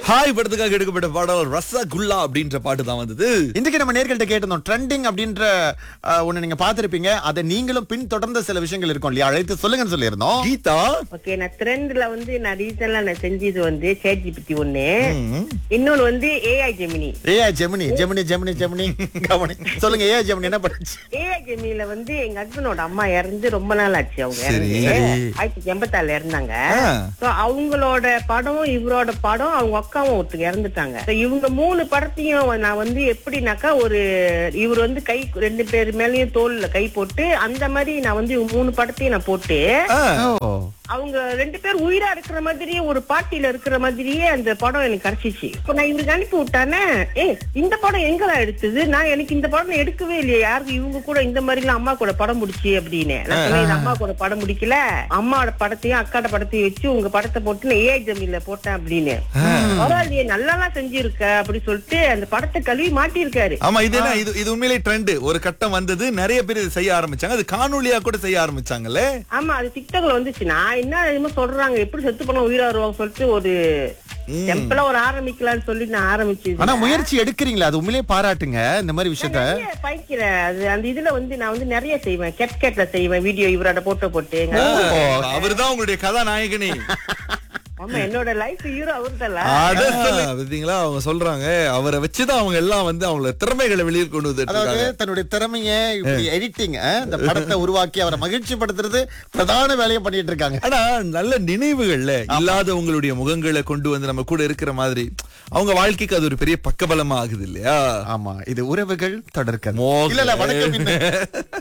Hi படத்துக்காக எடுக்கப்பட்ட பாடல் ரசகுல்லா அப்படின்ற பாட்டு தான் வந்தது இன்றைக்கு நம்ம நேர்கள்ட்ட கேட்டிருந்தோம் ட்ரெண்டிங் அப்படின்ற அஹ், ஒண்ணு நீங்க பார்த்திருப்பீங்க அதை நீங்களும் பின்தொடர்ந்த சில விஷயங்கள் இருக்கும் இல்லையா அழைத்து சொல்லுங்கன்னு சொல்லியிருந்தோம் கீதா ஓகே நான் ட்ரெண்ட்ல வந்து நான் ரீசன்ல நான் செஞ்சது வந்து சேட் ஜிபிடி ஒண்ணு இன்னொன்னு வந்து AI Gemini AI Gemini Gemini Gemini Gemini கவனி சொல்லுங்க ஏஐ ஜெமினி என்ன பண்ணுச்சு ஏஐ ஜெமினில வந்து எங்க ஹஸ்பண்டோட அம்மா இறந்து ரொம்ப நாள் ஆச்சு அவங்க சரி. இறந்து ஆயிரத்தி எண்பத்தாறுல இறந்தாங்க ஆ. So, அவங்களோட படம் இவரோட படம் அவங்க அக்காவும் ஒருத்தர் இறந்துட்டாங்க So, இவங்க மூணு படத்தையும் நான் வந்து எப்படின்னாக்கா ஒரு இவர் வந்து கை ரெண்டு பேர் மேலயும் தோல்ல கை போட்டு அந்த மாதிரி நான் வந்து இவங்க மூணு படத்தையும் நான் போட்டு ஆ, ஓ அவங்க ரெண்டு பேர் உயிரா இருக்கிற மாதிரியே ஒரு பாட்டியில இருக்கிற மாதிரியே அந்த படம் எனக்கு கிடைச்சிச்சு இப்ப நான் இவருக்கு அனுப்பி விட்டானே ஏ இந்த படம் எங்களா எடுத்தது நான் எனக்கு இந்த படம் எடுக்கவே இல்லையே யாருக்கு இவங்க கூட இந்த மாதிரி எல்லாம் அம்மா கூட படம் முடிச்சு அப்படின்னு நான் சொன்னேன், இது அம்மா கூட படம் முடிக்கல அம்மாவோட படத்தையும் அக்காட படத்தையும் வச்சு உங்க படத்தை போட்டு நான் ஏஐ ஜமீன்ல போட்டேன் அப்படின்னு பரவாயில்லையே நல்லாலாம் செஞ்சிருக்க அப்படி சொல்லிட்டு அந்த படத்தை கழுவி மாட்டியிருக்காரு ஆமா இது என்ன இது இது உண்மையிலே ட்ரெண்ட் ஒரு கட்டம் வந்தது நிறைய பேர் இதை செய்ய ஆரம்பிச்சாங்க அது காணொளியா கூட செய்ய ஆரம்பிச்சாங்கல்ல ஆமா அது டிக்டாக்ல வந்துச்சு நான் என்ன என்னமோ சொல்றாங்க எப்படி செத்து பண்ண உயிரா வருவாங்க சொல்லிட்டு ஒரு டெம்பிளா ஒரு ஆரம்பிக்கலாம்னு சொல்லி நான் ஆரம்பிச்சு ஆனா முயற்சி எடுக்கிறீங்களா அது உண்மையிலேயே பாராட்டுங்க இந்த மாதிரி விஷயத்த நிறைய பயிக்கிறேன் அது அந்த இதுல வந்து நான் வந்து நிறைய செய்வேன் கெட் கெட்ல செய்வேன் வீடியோ இவரோட போட்டோ போட்டு எங்க அவர்தான் உங்களுடைய கதாநாயகனே ஆமா என்னோட லைஃப் ஹீரோ அவர் அட சொல்லுங்க. பாத்தீங்களா அவங்க சொல்றாங்க அவரை வச்சுதான் அவங்க எல்லாம் வந்து அவங்கள திறமைகளை வெளியே கொண்டு வந்துட்டு அதாவது இருக்காங்க தன்னுடைய திறமைய இப்படி எடிட்டிங் இந்த படத்தை உருவாக்கி அவரை மகிழ்ச்சி படுத்துறது பிரதான வேலையை பண்ணிட்டு இருக்காங்க ஆனா நல்ல நினைவுகள்ல இல்லாத உங்களுடைய முகங்களை கொண்டு வந்து நம்ம கூட இருக்கிற மாதிரி அவங்க வாழ்க்கைக்கு அது ஒரு பெரிய பக்கபலமா ஆகுது இல்லையா ஆமா இது உறவுகள் தொடர்க்க மோகன். இல்ல இல்ல வணக்கம் இன்னும்.